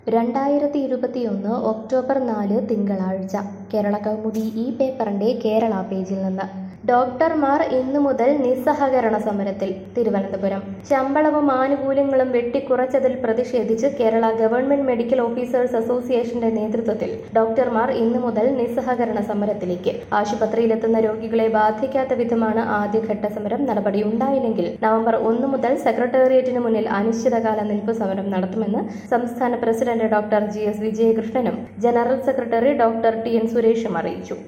രണ്ടായിരത്തി ഇരുപത്തിയൊന്ന് ഒക്ടോബർ നാല് തിങ്കളാഴ്ച കേരള കൗമുദി ഈ പേപ്പറിന്റെ കേരള പേജിൽ നിന്ന് ഡോക്ടർമാർ ഇന്നു മുതൽ നിസ്സഹകരണ സമരത്തിൽ തിരുവനന്തപുരം ശമ്പളവും ആനുകൂല്യങ്ങളും വെട്ടിക്കുറച്ചതിൽ പ്രതിഷേധിച്ച് കേരള ഗവൺമെന്റ് മെഡിക്കൽ ഓഫീസേഴ്സ് അസോസിയേഷന്റെ നേതൃത്വത്തിൽ ഡോക്ടർമാർ ഇന്നു മുതൽ നിസ്സഹകരണ സമരത്തിലേക്ക് ആശുപത്രിയിലെത്തുന്ന രോഗികളെ ബാധിക്കാത്ത വിധമാണ് ആദ്യഘട്ട സമരം നടപടി ഉണ്ടായില്ലെങ്കിൽ നവംബർ ഒന്ന് മുതൽ സെക്രട്ടേറിയറ്റിന് മുന്നിൽ അനിശ്ചിതകാല നിൽപ്പ് സമരം നടത്തുമെന്ന് സംസ്ഥാന പ്രസിഡന്റ് ഡോക്ടർ ജി എസ് വിജയകൃഷ്ണനും general secretary doctor T N സുരേഷും അറിയിച്ചു